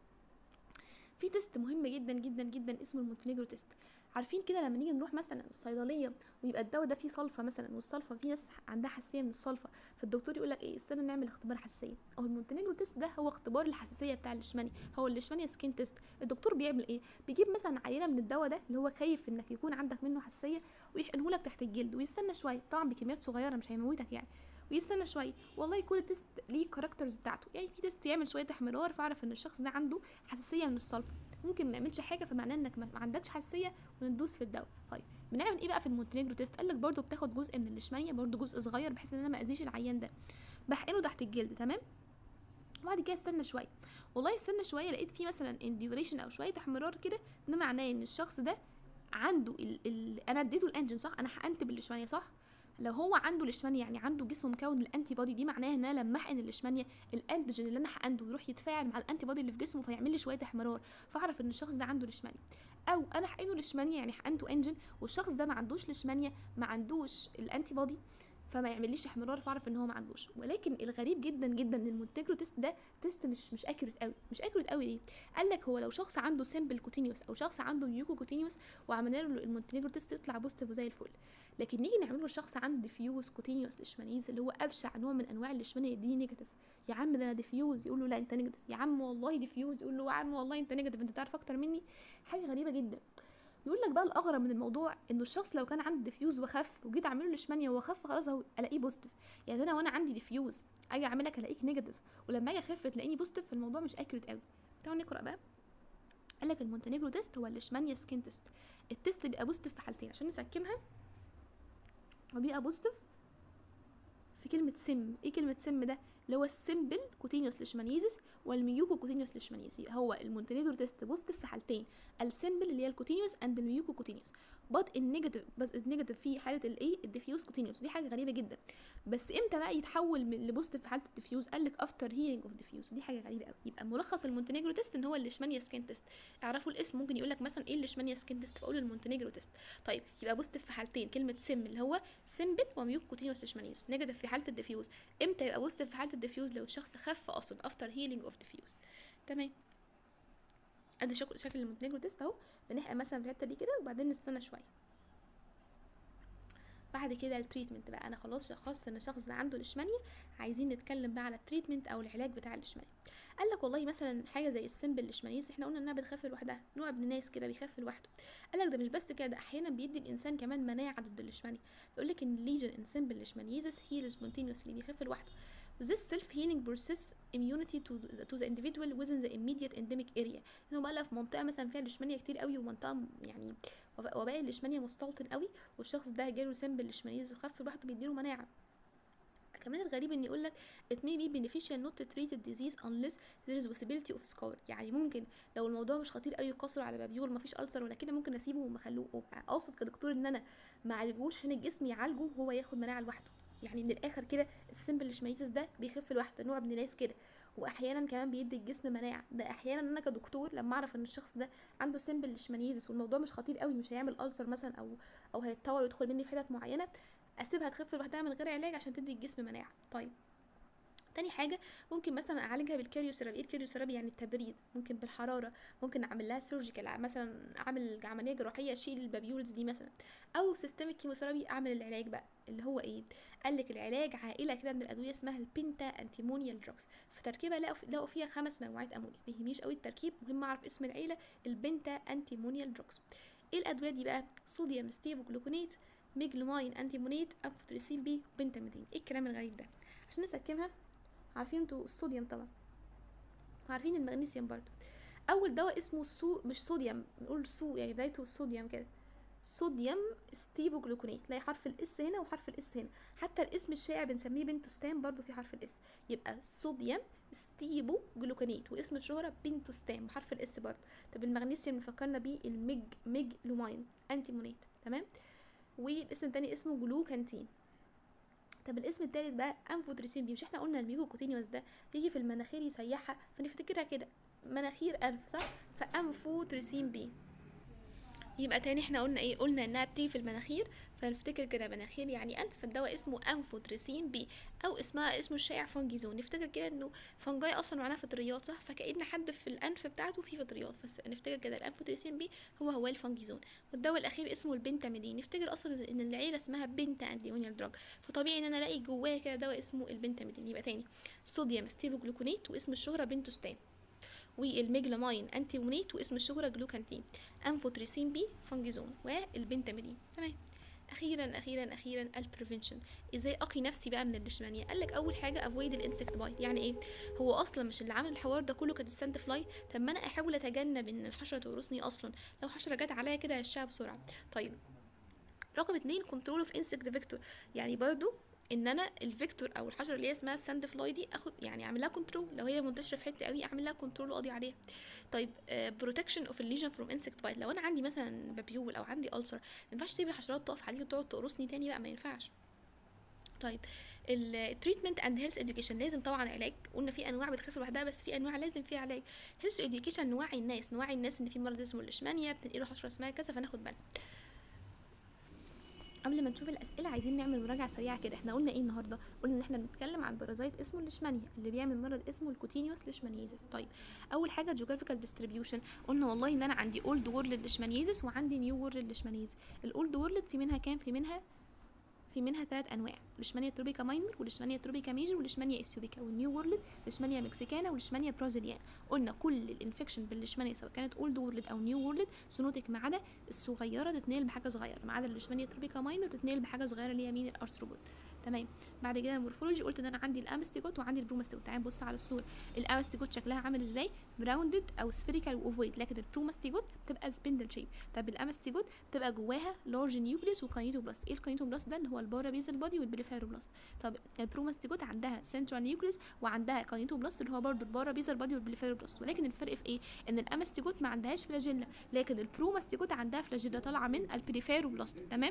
في تيست مهم جدا جدا جدا اسمه المونتينيجرو تيست عارفين كده لما نيجي نروح مثلا الصيدليه ويبقى الدواء ده فيه صلفه مثلا والصلفه في ناس عندها حساسيه من الصلفه فالدكتور يقول لك ايه استنى نعمل اختبار حساسيه او المونتينيجرو تيست ده هو اختبار الحساسيه بتاع الليشمانيا هو الليشمانيا سكين تيست الدكتور بيعمل ايه بيجيب مثلا عينه من الدواء ده اللي هو خايف انك يكون عندك منه حساسيه ويحقنه لك تحت الجلد ويستنى شويه طبعا بكميات صغيره مش هيموتك يعني ويستنى شويه والله يكون التست ليه كاركترز بتاعته يعني في تيست يعمل شويه احمرار فاعرف ان الشخص ده عنده حساسيه من الصلفه ممكن ما يعملش حاجه فمعناه انك ما عندكش حساسيه وندوس في الدواء طيب بنعمل ايه بقى في المونتينيجرو تيست قال لك برده بتاخد جزء من الليشمانيا برده جزء صغير بحيث ان انا ما اذيش العيان ده بحقنه تحت الجلد تمام وبعد كده استنى شويه والله استنى شويه لقيت فيه مثلا انديوريشن او شويه احمرار كده ده معناه ان الشخص ده عنده ال ال انا اديته الانجن صح انا حقنت بالليشمانيا صح لو هو عنده ليشمانيا يعني عنده جسم مكون للانتي بودي دي معناها ان انا لما احقن الليشمانيا الانتيجين اللي انا حقنته يروح يتفاعل مع الانتي بودي اللي في جسمه فيعمل لي شويه احمرار فاعرف ان الشخص ده عنده ليشمانيا او انا حقنه ليشمانيا يعني حقنته انجن والشخص ده ما عندوش ليشمانيا ما عندوش الانتي بودي فما يعمليش احمرار فاعرف ان هو ما عندوش ولكن الغريب جدا جدا ان المونتيجرو تيست ده تيست مش مش اكيوريت قوي مش اكيوريت قوي ليه قال لك هو لو شخص عنده سيمبل كوتينيوس او شخص عنده ميوكو كوتينيوس وعملنا له المونتيجرو تيست يطلع بوزيتيف وزي الفل لكن نيجي نعمله لشخص عنده ديفيوز كوتينيوس ليشمانيز اللي هو ابشع نوع من انواع الليشمانيا يديني نيجاتيف يا عم ده انا ديفيوز يقول له لا انت نيجاتيف يا عم والله ديفيوز يقول له يا عم والله انت نيجاتيف انت تعرف اكتر مني حاجه غريبه جدا يقول لك بقى الاغرب من الموضوع انه الشخص لو كان عنده ديفيوز وخف وجيت اعمل له ليشمانيا وخف خلاص اهو الاقيه بوزيتيف يعني انا وانا عندي ديفيوز اجي اعملك الاقيك نيجاتيف ولما اجي اخف تلاقيني بوزيتيف فالموضوع مش اكيوريت قوي تعالوا نقرا بقى قال لك المونتينيجرو تيست هو الليشمانيا سكين تيست التيست بيبقى بوزيتيف في حالتين عشان نسكمها وبيبقى بوزيتيف في كلمة سم ايه كلمة سم ده اللي هو السمبل كوتينيوس ليشمانيزيس والميوكو كوتينيوس ليشمانيزيس يبقى هو المونتينيجرو تيست بوزيتيف في حالتين السمبل اللي هي الكوتينيوس اند الميوكو كوتينيوس بات النيجاتيف بس النيجاتيف في حاله الايه الديفيوز كوتينيوس دي حاجه غريبه جدا بس امتى بقى يتحول من لبوزيتيف في حاله الديفيوز قال لك افتر هيلينج اوف ديفيوز ودي حاجه غريبه قوي يبقى ملخص المونتينيجرو تيست ان هو الليشمانيا سكين تيست اعرفوا الاسم ممكن يقول لك مثلا ايه الليشمانيا سكين تيست فاقول المونتينيجرو تيست طيب يبقى بوزيتيف في حالتين كلمه سم اللي هو سمبل وميوكو كوتينيوس ليشمانيز نيجاتيف في حاله الديفيوز امتى يبقى بوزيتيف في حاله الديفيوز لو الشخص خف اصلا افتر هيلينج اوف ديفيوز تمام ادي شكل شكل المونتينيجرو تيست اهو بنحقق مثلا في الحته دي كده وبعدين نستنى شويه بعد كده التريتمنت بقى انا خلاص شخصت ان الشخص ده عنده ليشمانيا عايزين نتكلم بقى على التريتمنت او العلاج بتاع الليشمانيا قال لك والله مثلا حاجه زي السمبل ليشمانيز احنا قلنا انها بتخف لوحدها نوع ابن ناس كده بيخف لوحده قال لك ده مش بس كده احيانا بيدي الانسان كمان مناعه ضد الليشمانيا يقول لك ان ليجن ان سمبل ليشمانيزس هيلز سبونتينيوسلي بيخف لوحده This self-healing process immunity to, to the individual within the immediate endemic area. انه بقى في منطقه مثلا فيها ليشمانيا كتير قوي ومنطقه يعني وباقي الليشمانيا مستوطن قوي والشخص ده جاله سمبل ليشمانيز وخف لوحده بيديله مناعه كمان الغريب ان يقول لك it may be beneficial not to treat the disease unless there is possibility of scar يعني ممكن لو الموضوع مش خطير قوي يقصر على بابيول مفيش ألسر ولا كده ممكن اسيبه وما اخلوه اقصد كدكتور ان انا ما اعالجوش عشان الجسم يعالجه وهو ياخد مناعه لوحده يعني من الاخر كده السمبل ليشمانيتس ده بيخف لوحده نوع من ناس كده واحيانا كمان بيدي الجسم مناعه ده احيانا انا كدكتور لما اعرف ان الشخص ده عنده سمبل ليشمانيتس والموضوع مش خطير قوي مش هيعمل ألسر مثلا او او هيتطور ويدخل مني في حتت معينه اسيبها تخف لوحدها من غير علاج عشان تدي الجسم مناعه طيب تاني حاجة ممكن مثلا اعالجها بالكاريوثيرابي ايه الكاريوثيرابي يعني التبريد ممكن بالحرارة ممكن اعمل لها سيرجيكال مثلا اعمل عملية جراحية اشيل البابيولز دي مثلا او سيستميك كيموثيرابي اعمل العلاج بقى اللي هو ايه قال لك العلاج عائلة كده من الادوية اسمها البنتا انتيمونيال دراجز في تركيبة لقوا لقوا فيها خمس مجموعات امونيا ما يهمنيش قوي التركيب مهم اعرف اسم العيلة البنتا انتيمونيال دراجز ايه الادوية دي بقى صوديوم ستيفوجلوكونيت ميجلوماين انتيمونيت انفوتريسين بي وبنتاميدين ايه الكلام الغريب ده عشان نسكمها عارفين انتوا الصوديوم طبعا وعارفين المغنيسيوم برضو اول دواء اسمه السو مش صوديوم بنقول سو يعني بدايته الصوديوم كده صوديوم ستيبوجلوكونات تلاقي حرف الاس هنا وحرف الاس هنا حتى الاسم الشائع بنسميه بنتوستام برضو في حرف الاس يبقى صوديوم ستيبو جلوكونات واسم الشهرة بنتوستام بحرف الاس برضو طب المغنيسيوم اللي فكرنا بيه الميج ميج لوماين انتيمونات تمام والاسم التاني اسمه جلوكانتين طب الاسم التالت بقى انفوتريسين بي مش احنا قلنا الميوكوكوتينيوس ده بيجي في المناخير يسيحها فنفتكرها كده مناخير انف صح فانفوتريسين بي يبقى تاني احنا قلنا ايه قلنا انها بتيجي في المناخير فنفتكر كده مناخير يعني انف فالدواء اسمه انفوتريسين بي او اسمها اسمه الشائع فانجيزون نفتكر كده انه فنجاي اصلا معناها فطريات صح فكأن حد في الانف بتاعته فيه فطريات فنفتكر كده الانفوتريسين بي هو هو الفانجيزون والدواء الاخير اسمه البنتاميدين نفتكر اصلا ان العيله اسمها بنتا انديونيال دراج فطبيعي ان انا الاقي جواها كده دواء اسمه البنتاميدين يبقى تاني صوديوم ستيفوجلوكونات واسم الشهره بنتوستان والميجلامين انتيمونيت واسم الشهرة جلوكانتين انفوتريسين بي فانجيزون والبنتاميدين تمام اخيرا اخيرا اخيرا البريفنشن ازاي اقي نفسي بقى من الليشمانيا قال لك اول حاجه افويد الانسكت بايت يعني ايه هو اصلا مش اللي عامل الحوار ده كله كانت الساند فلاي طب ما انا احاول اتجنب ان الحشره تقرصني اصلا لو حشره جت عليا كده هشها بسرعه طيب رقم اتنين كنترول اوف انسكت فيكتور يعني برضو ان انا الفيكتور او الحشره اللي هي اسمها الساند فلاي دي اخد يعني اعمل لها كنترول لو هي منتشره في حته قوي اعمل لها كنترول واقضي عليها طيب بروتكشن اوف الليجن فروم انسكت بايت لو انا عندي مثلا بابيول او عندي ألسر ما ينفعش اسيب الحشرات تقف عليك وتقعد تقرصني تاني بقى ما ينفعش طيب التريتمنت اند هيلث اديوكيشن لازم طبعا علاج قلنا في انواع بتخف لوحدها بس في انواع لازم فيها علاج هيلث اديوكيشن نوعي الناس نوعي الناس ان في مرض اسمه الليشمانيا بتنقله حشره اسمها كذا فناخد بالنا قبل ما نشوف الاسئله عايزين نعمل مراجعه سريعه كده احنا قلنا ايه النهارده قلنا ان احنا بنتكلم عن بارازيت اسمه الليشمانيا اللي بيعمل مرض اسمه الكوتينيوس ليشمانيزيس طيب اول حاجه جيوغرافيكال ديستريبيوشن قلنا والله ان انا عندي اولد وورلد ليشمانيزيس وعندي نيو وورلد ليشمانيزيس الاولد وورلد في منها كام في منها في منها ثلاث انواع ليشمانيا تروبيكا ماينر وليشمانيا تروبيكا ميجر وليشمانيا اسيوبيكا والنيو وورلد ليشمانيا مكسيكانا وليشمانيا برازيليان قلنا كل الانفكشن بالليشمانيا سواء كانت اولد وورلد او نيو وورلد سنوتك ما عدا الصغيره تتنقل بحاجه صغيره ما عدا الليشمانيا تروبيكا ماينر تتنقل بحاجه صغيره اللي هي مين الارثروبود تمام بعد كده المورفولوجي قلت ان انا عندي الامستيجوت وعندي البروماستيجوت تعالى نبص على الصوره الامستيجوت شكلها عامل ازاي براوندد او سفيريكال واوفويد لكن البروماستيجوت بتبقى سبندل شيب طب الامستيجوت بتبقى جواها لارج نيوكليوس وكاينيتوبلاست ايه الكاينيتوبلاست ده اللي هو البارا بيزل بودي والبليفيروبلاست طب البروماستيجوت عندها سنترال نيوكليوس وعندها كاينيتوبلاست اللي هو برضه البارا بيزل بودي والبليفيروبلاست ولكن الفرق في ايه ان الامستيجوت ما عندهاش فلاجيلا لكن البروماستيجوت عندها فلاجيلا طالعه من البريفيروبلاست تمام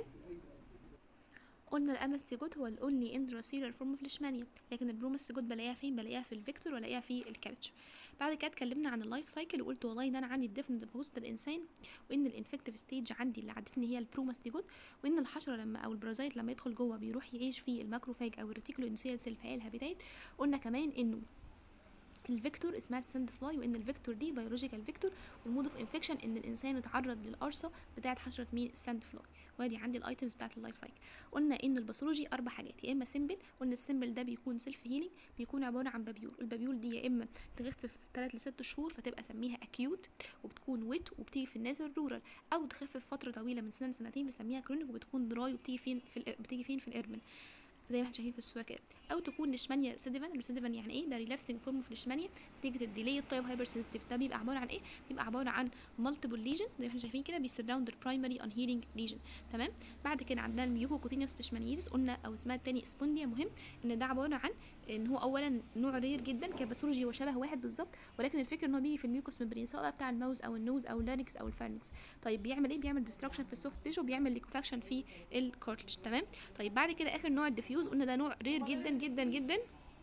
قلنا الامستيجوت هو الاونلي اندراسيلر فورم اوف ليشمانيا لكن البروماستيجوت بلاقيها فين بلاقيها في الفيكتور ولاقيها في الكالتشر بعد كده اتكلمنا عن اللايف سايكل وقلت والله ان انا عندي الديفنت في وسط الانسان وان الانفكتيف ستيج عندي اللي عدتني هي البروماستيجوت وان الحشره لما او البرازيت لما يدخل جوه بيروح يعيش في الماكروفاج او الريتيكولو اندوثيال سيل في الهابيتات قلنا كمان انه الفيكتور اسمها السند فلاي وان الفيكتور دي بيولوجيكال فيكتور والمود اوف انفكشن ان الانسان اتعرض للقرصه بتاعه حشره مين السند فلاي وادي عندي الايتمز بتاعه اللايف سايكل قلنا ان الباثولوجي اربع حاجات يا اما سيمبل قلنا السيمبل ده بيكون سيلف هيلينج بيكون عباره عن بابيول البابيول دي يا اما تخف في 3 ل 6 شهور فتبقى سميها اكيوت وبتكون ويت وبتيجي في الناس الرورال او تخف في فتره طويله من سنه لسنتين بنسميها كرونيك وبتكون دراي وبتيجي فين في بتيجي فين في الاربن زي ما احنا شايفين في الصوره كده او تكون ليشمانيا ريسيديفان ريسيديفان يعني ايه ده ريلابسنج فورم اوف ليشمانيا نتيجه الديلي الطيب هايبر سنسيتيف ده بيبقى عباره عن ايه بيبقى عباره عن مالتيبل ليجن زي ما احنا شايفين كده بيسراوند البرايمري ان هيلينج ليجن تمام بعد كده عندنا الميوكو كوتينيوس ليشمانيزيس قلنا او اسمها التاني اسبونديا مهم ان ده عباره عن ان هو اولا نوع رير جدا كباثولوجي هو شبه واحد بالظبط ولكن الفكره ان هو بيجي في الميوكوس ممبرين سواء بتاع الماوس او النوز او اللارنكس او الفارنكس طيب بيعمل ايه بيعمل ديستراكشن في السوفت تيشو بيعمل ليكوفاكشن في الكارتلج تمام طيب بعد كده اخر نوع الديفيوز قلنا ده نوع رير جدا جدا جدا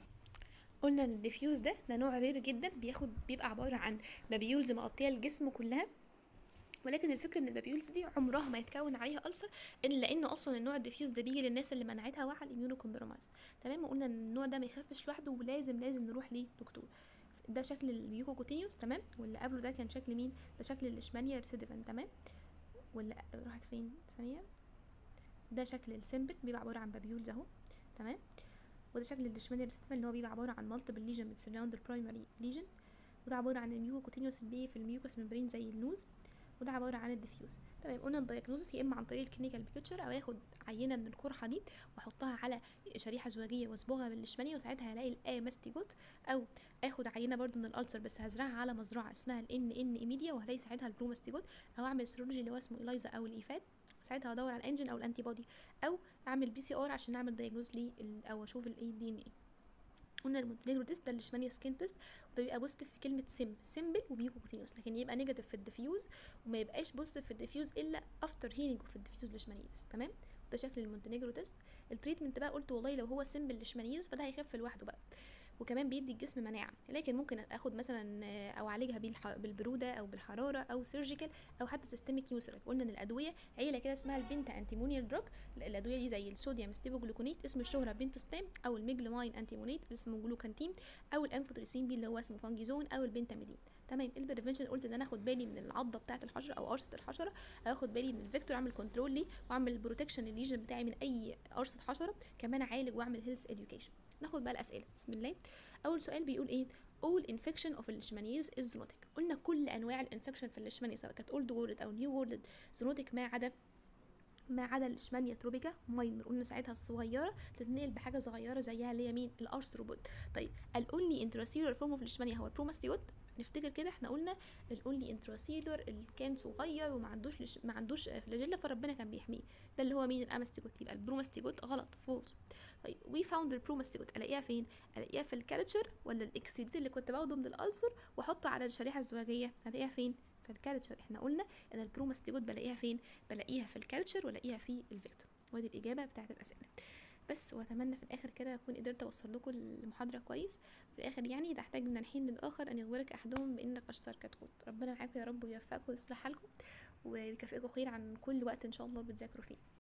قلنا ان الديفيوز ده ده نوع رير جدا بياخد بيبقى عباره عن بابيولز مغطيه الجسم كلها ولكن الفكره ان البابيولز دي عمرها ما يتكون عليها ألسر الا لانه اصلا النوع الديفيوز ده بيجي للناس اللي مناعتها واعيه الاميونو كومبرومايز تمام وقلنا ان النوع ده ما يخفش لوحده ولازم لازم نروح لدكتور ده شكل الميوكوكوتينيوس تمام واللي قبله ده كان شكل مين ده شكل الليشمانيا ريسيديفان تمام واللي راحت فين ثانيه ده شكل السيمبل بيبقى عباره عن بابيولز اهو تمام وده شكل الليشمانيا ريسيديفان اللي هو بيبقى عباره عن مالتيبل ليجن بتسراوند البرايمري ليجن وده عباره عن الميوكوكوتينيوس اللي في الميوكوس ممبرين زي النوز وده عباره عن الديفيوز تمام قلنا الدايجنوزس يا اما عن طريق الكلينيكال بيكتشر او ياخد عينه من القرحه دي واحطها على شريحه زجاجيه واصبغها بالليشمانيا وساعتها هلاقي الاماستيجوت او اخد عينه برضو من الالسر بس هزرعها على مزرعه اسمها الان ان ايميديا وهلاقي ساعتها البروماستيجوت او اعمل سيرولوجي اللي هو اسمه الايزا او الايفاد ساعتها هدور على الانجن او الانتي بودي او اعمل بي سي ار عشان اعمل دايجنوز لي او اشوف الايه دي ان ايه قلنا المونتينيجرو تيست ده الليشمانيا سكين تيست وده بيبقى بوزيتيف في كلمه سم سيمبل وبيوكوتينوس لكن يبقى نيجاتيف في الديفيوز وما يبقاش بوزيتيف في الديفيوز الا افتر هيلينج في الديفيوز ليشمانيز تمام ده شكل المونتينيجرو تيست التريتمنت بقى قلت والله لو هو سيمبل ليشمانيز فده هيخف لوحده بقى وكمان بيدي الجسم مناعه لكن ممكن اخد مثلا او اعالجها بالح- بالبروده او بالحراره او سيرجيكال او حتى سيستميك كيموثيرابي قلنا ان الادويه عيله كده اسمها البنتا انتيمونيال دراج الادويه دي زي الصوديوم ستيبوجلوكونيت اسم الشهره بنتوستام او الميجلوماين انتيمونيت اللي اسمه جلوكانتين او الانفوتريسين بي اللي هو اسمه فانجيزون او البنتاميدين تمام البريفنشن قلت ان انا اخد بالي من العضه بتاعه الحشره او قرصه الحشره اخد بالي من الفيكتور اعمل كنترول ليه واعمل بروتكشن للليجن بتاعي من اي قرصه حشره كمان اعالج واعمل هيلث اديوكيشن ناخد بقى الاسئله بسم الله اول سؤال بيقول ايه all infection of الليشمانيز is zoonotic قلنا كل انواع الانفكشن في الليشمانيا سواء كانت اولد وورد او نيو وورد زونوتيك ما عدا ما عدا الليشمانيا تروبيكا ماينر قلنا ساعتها الصغيره تتنقل بحاجه صغيره زيها اللي هي مين الارثروبود طيب الاونلي انتراسيلر فورم اوف الليشمانيا هو البروماستيوت نفتكر كده احنا قلنا الاونلي انتراسيلر اللي كان صغير وما عندوش لش... ما عندوش فلاجيلا فربنا كان بيحميه ده اللي هو مين الاماستيجوت يبقى البروماستيجوت غلط فولس طيب وي فاوند البروماستيجوت الاقيها فين الاقيها في الكالتشر ولا الاكسيديت اللي كنت باخده من الالسر واحطه على الشريحه الزجاجيه الاقيها فين في الكالتشر احنا قلنا ان البروماستيجوت بلاقيها فين بلاقيها في الكالتشر ولاقيها في الفيكتور ودي الاجابه بتاعت الاسئله بس واتمنى في الاخر كده اكون قدرت اوصل لكم المحاضره كويس في الاخر يعني تحتاج من الحين للاخر ان يخبرك احدهم بانك اشطر كتكوت ربنا معاكم يا رب ويوفقكم ويصلح حالكم ويكافئكم خير عن كل وقت ان شاء الله بتذاكروا فيه